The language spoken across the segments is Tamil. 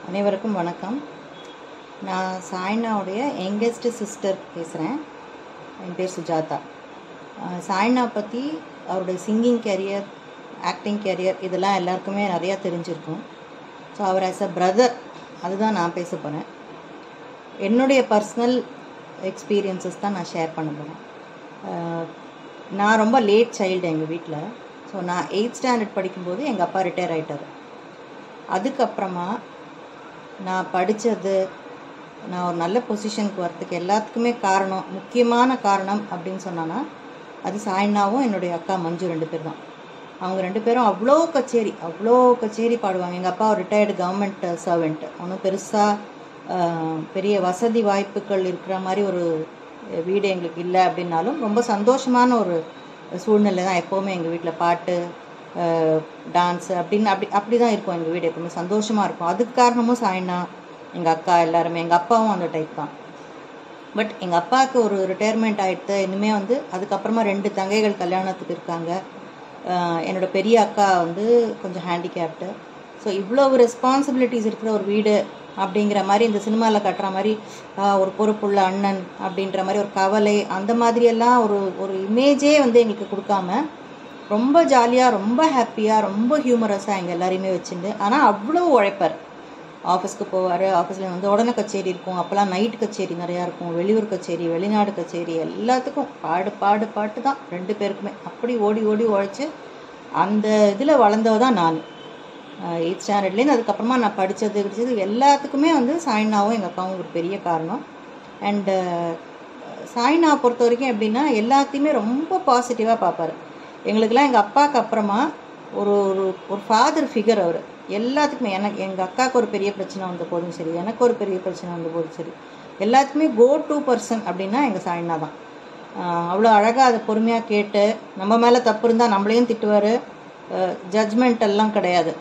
அனைவருக்கும் வணக்கம் நான் சாய்னாவுடைய யங்கஸ்ட் சிஸ்டர் பேசுகிறேன் என் பேர் சுஜாதா அஹ் சாய்னா பற்றி அவருடைய சிங்கிங் கேரியர் ஆக்டிங் கேரியர் இதெல்லாம் எல்லாருக்குமே நிறையா தெரிஞ்சிருக்கும் ஸோ அவர் ஆஸ் அ பிரதர் அதுதான் நான் பேச போகிறேன் என்னுடைய பர்சனல் எக்ஸ்பீரியன்சஸ் தான் நான் ஷேர் பண்ண போகிறேன் நான் ரொம்ப லேட் சைல்டு எங்கள் வீட்டில் ஸோ நான் எயித் ஸ்டாண்டர்ட் படிக்கும்போது எங்கள் அப்பா ரிட்டையர் ஆகிட்டார் அதுக்கப்புறமா நான் படித்தது நான் ஒரு நல்ல பொசிஷனுக்கு வரத்துக்கு எல்லாத்துக்குமே காரணம் முக்கியமான காரணம் அப்படின்னு சொன்னான்னா அது சாய்னாவும் என்னுடைய அக்கா மஞ்சு ரெண்டு பேர் தான் அவங்க ரெண்டு பேரும் அவ்வளோ கச்சேரி அவ்வளோ கச்சேரி பாடுவாங்க எங்கள் அப்பா ஒரு ரிட்டையர்டு கவர்மெண்ட் சர்வெண்ட் ஒன்றும் பெருசாக பெரிய வசதி வாய்ப்புகள் இருக்கிற மாதிரி ஒரு வீடு எங்களுக்கு இல்லை அப்படின்னாலும் ரொம்ப சந்தோஷமான ஒரு சூழ்நிலை தான் எப்போவுமே எங்கள் வீட்டில் பாட்டு டான்ஸ் அப்படின்னு அப்படி அப்படி தான் இருக்கும் எங்கள் வீடு எப்பவுமே சந்தோஷமாக இருக்கும் அதுக்கு காரணமும் சாய்னா எங்கள் அக்கா எல்லாருமே எங்கள் அப்பாவும் அந்த டைப் தான் பட் எங்கள் அப்பாவுக்கு ஒரு ரிட்டையர்மெண்ட் ஆகிடுத்து இனிமேல் வந்து அதுக்கப்புறமா ரெண்டு தங்கைகள் கல்யாணத்துக்கு இருக்காங்க என்னோட பெரிய அக்கா வந்து கொஞ்சம் ஹேண்டிகேப்டு ஸோ இவ்வளோ ரெஸ்பான்சிபிலிட்டிஸ் இருக்கிற ஒரு வீடு அப்படிங்கிற மாதிரி இந்த சினிமாவில் கட்டுற மாதிரி ஒரு பொறுப்புள்ள அண்ணன் அப்படின்ற மாதிரி ஒரு கவலை அந்த மாதிரியெல்லாம் ஒரு ஒரு இமேஜே வந்து எங்களுக்கு கொடுக்காம ரொம்ப ஜாலியாக ரொம்ப ஹாப்பியாக ரொம்ப ஹியூமரஸாக எங்கள் எல்லாரையுமே வச்சுருந்து ஆனால் அவ்வளோ உழைப்பார் ஆஃபீஸ்க்கு போவார் ஆஃபீஸில் வந்து உடனே கச்சேரி இருக்கும் அப்போல்லாம் நைட் கச்சேரி நிறையா இருக்கும் வெளியூர் கச்சேரி வெளிநாடு கச்சேரி எல்லாத்துக்கும் பாடு பாடு பாட்டு தான் ரெண்டு பேருக்குமே அப்படி ஓடி ஓடி உழைச்சி அந்த இதில் வளர்ந்தவ தான் நான் எயித் ஸ்டாண்டர்ட்லேருந்து அதுக்கப்புறமா நான் படித்தது படித்தது எல்லாத்துக்குமே வந்து சாய்னாவும் எங்கள் அக்காவும் ஒரு பெரிய காரணம் அண்டு சாய்னா பொறுத்த வரைக்கும் எப்படின்னா எல்லாத்தையுமே ரொம்ப பாசிட்டிவாக பார்ப்பார் எங்களுக்கெல்லாம் எங்கள் அப்பாவுக்கு அப்புறமா ஒரு ஒரு ஒரு ஃபாதர் ஃபிகர் அவர் எல்லாத்துக்குமே எனக்கு எங்கள் அக்காவுக்கு ஒரு பெரிய பிரச்சனை வந்த போதும் சரி எனக்கு ஒரு பெரிய பிரச்சனை வந்த போதும் சரி எல்லாத்துக்குமே கோ டூ பர்சன் அப்படின்னா எங்கள் சாய்னா தான் அவ்வளோ அழகாக அதை பொறுமையாக கேட்டு நம்ம மேலே தப்பு இருந்தால் நம்மளையும் திட்டுவார் ஜட்ஜ்மெண்ட் எல்லாம் கிடையாது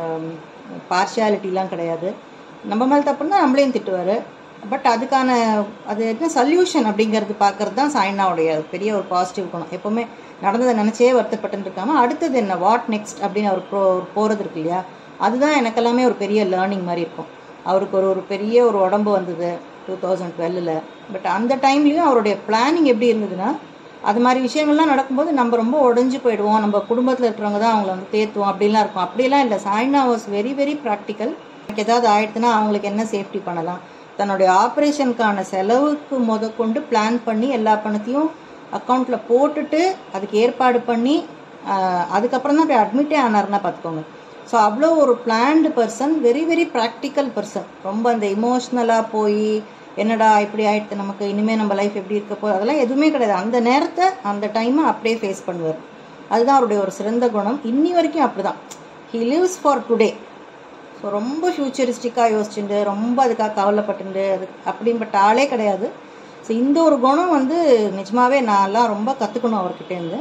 பார்ஷியாலிட்டிலாம் கிடையாது நம்ம மேலே தப்புன்னா நம்மளையும் திட்டுவார் பட் அதுக்கான அது என்ன சொல்யூஷன் அப்படிங்கிறது பார்க்கறது தான் சாய்னாவுடைய பெரிய ஒரு பாசிட்டிவ் குணம் எப்போவுமே நடந்ததை நினச்சே வருத்தப்பட்டு இருக்காமல் அடுத்தது என்ன வாட் நெக்ஸ்ட் அப்படின்னு அவர் ப்ரோ போகிறது இருக்கு இல்லையா அதுதான் எனக்கெல்லாமே ஒரு பெரிய லேர்னிங் மாதிரி இருக்கும் அவருக்கு ஒரு ஒரு பெரிய ஒரு உடம்பு வந்தது டூ தௌசண்ட் டுவெல்லில் பட் அந்த டைம்லேயும் அவருடைய பிளானிங் எப்படி இருந்ததுன்னா அது மாதிரி விஷயங்கள்லாம் நடக்கும்போது நம்ம ரொம்ப உடஞ்சி போயிடுவோம் நம்ம குடும்பத்தில் இருக்கிறவங்க தான் அவங்கள வந்து தேத்துவோம் அப்படிலாம் இருக்கும் அப்படிலாம் இல்லை Saina was very very practical எனக்கு ஏதாவது ஆயிடுச்சுன்னா அவங்களுக்கு என்ன சேஃப்டி பண்ணலாம் தன்னுடைய ஆப்ரேஷனுக்கான செலவுக்கு முத கொண்டு பிளான் பண்ணி எல்லா பணத்தையும் அக்கௌண்ட்டில் போட்டுட்டு அதுக்கு ஏற்பாடு பண்ணி அதுக்கப்புறம் தான் போய் அட்மிட்டே ஆனார்னா பார்த்துக்கோங்க ஸோ அவ்வளோ ஒரு planned person very very practical person ரொம்ப அந்த இமோஷ்னலாக போய் என்னடா இப்படி ஆயிடுத்து நமக்கு இனிமேல் நம்ம லைஃப் எப்படி இருக்க போகுது அதெல்லாம் எதுவுமே கிடையாது அந்த நேரத்தை அந்த டைமை அப்படியே ஃபேஸ் பண்ணுவார் அதுதான் அவருடைய ஒரு சிறந்த குணம் இன்னி வரைக்கும் அப்படி தான் he lives for today so ரொம்ப ஃப்யூச்சரிஸ்டிக்காக யோசிச்சுட்டு ரொம்ப அதுக்காக கவலைப்பட்டுண்டு அது அப்படின்பட்ட ஆளே கிடையாது ஸோ இந்த ஒரு குணம் வந்து நிஜமாகவே நான்லாம் ரொம்ப கற்றுக்கணும் அவர்கிட்டேருந்து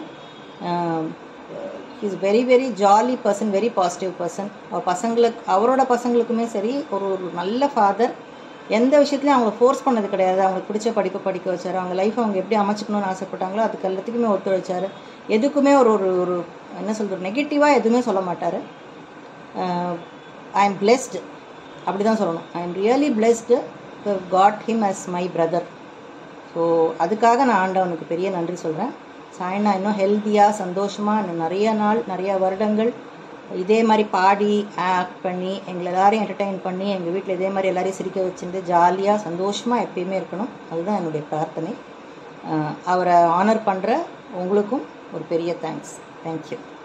is very very jolly person very positive person அவர் பசங்களுக்கு அவரோட பசங்களுக்குமே சரி ஒரு ஒரு நல்ல ஃபாதர் எந்த விஷயத்துலையும் அவங்கள ஃபோர்ஸ் பண்ணது கிடையாது அவங்களுக்கு பிடிச்ச படிப்பை படிக்க வச்சார் அவங்க லைஃப் அவங்க எப்படி அமைச்சிக்கணும்னு ஆசைப்பட்டாங்களோ அதுக்கு எல்லாத்துக்குமே ஒத்துழைச்சார் எதுக்குமே ஒரு ஒரு ஒரு என்ன சொல்கிறது நெகட்டிவாக எதுவுமே சொல்ல மாட்டார் ஐ எம் பிளெஸ்டு அப்படி தான் சொல்லணும் I am really blessed to God him as my brother so அதுக்காக நான் ஆண்டவனுக்கு பெரிய நன்றி சொல்கிறேன் சாய்னா இன்னும் ஹெல்த்தியாக சந்தோஷமாக இன்னும் நிறைய நாள் நிறையா வருடங்கள் இதே மாதிரி பாடி ஆக்ட் பண்ணி எங்களை எல்லாரையும் என்டர்டெயின் பண்ணி எங்கள் வீட்டில் இதே மாதிரி எல்லாரையும் சிரிக்க வச்சுட்டு ஜாலியாக சந்தோஷமாக எப்பயுமே இருக்கணும் அதுதான் என்னுடைய பிரார்த்தனை அவரை ஆனர் பண்ணுற உங்களுக்கும் ஒரு பெரிய தேங்க்ஸ் தேங்க்யூ